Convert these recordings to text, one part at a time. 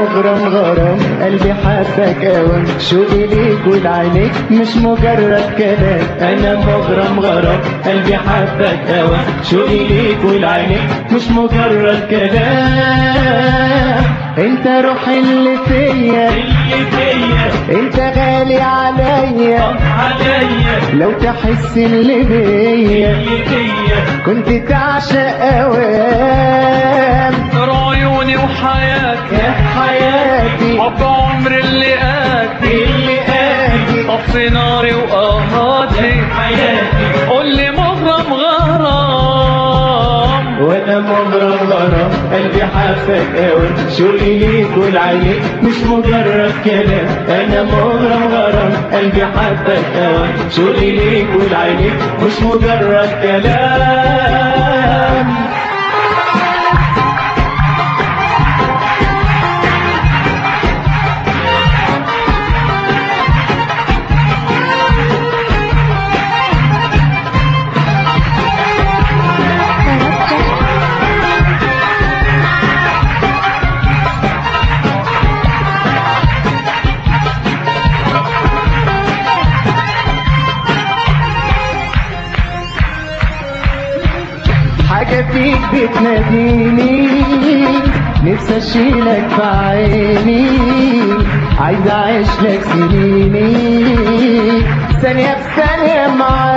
مغرم غرام قلبي حبك اوام شوقي ليك ولعينيك مش مجرد كلام انا مغرم غرام قلبي حبك اوام شوقي ليك ولعينيك مش مجرد كلام انت روحي اللي فيا اللي فيا انت غالي عليا عليا لو تحس اللي بيا اللي فيا كنت تعشق اوام نور عيوني وحياتي يا حياتي حب عمري اللي قاتي اللي قادي طفي ناري وقهاتي حياتي قول لي مغرم غرام وانا مغرم غرام قلبي حبك اوي شوقي ليك والعينيك مش مجرد كلام انا مغرم غرام قلبي حبك اوي شوقي ليك والعينيك مش مجرد كلام حاجة فيك بتناديني نفسي اشيلك في عيني عايز اعيش لك سنيني ثانية بثانية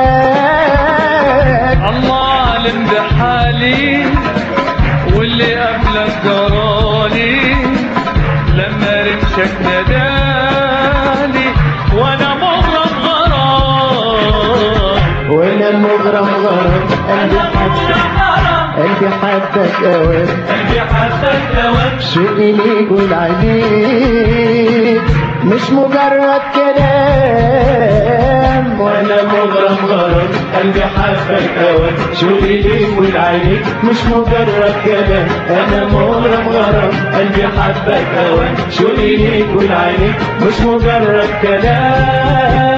معاك الله عالم بحالي واللي قبلك جرالي لما رمشك نادالي وانا مغرم غرام وانا مغرم غرام قلبي حبك قلبي حبك اوام قلبي حسك دوام شوقي ليك والعينيك مش مجرد كلام وانا مغرم غرام قلبي حبك اوام شوقي ليك والعينيك مش مجرد كلام انا مغرم غرام قلبي حبك اوام شوقي ليك والعينيك مش مجرد كلام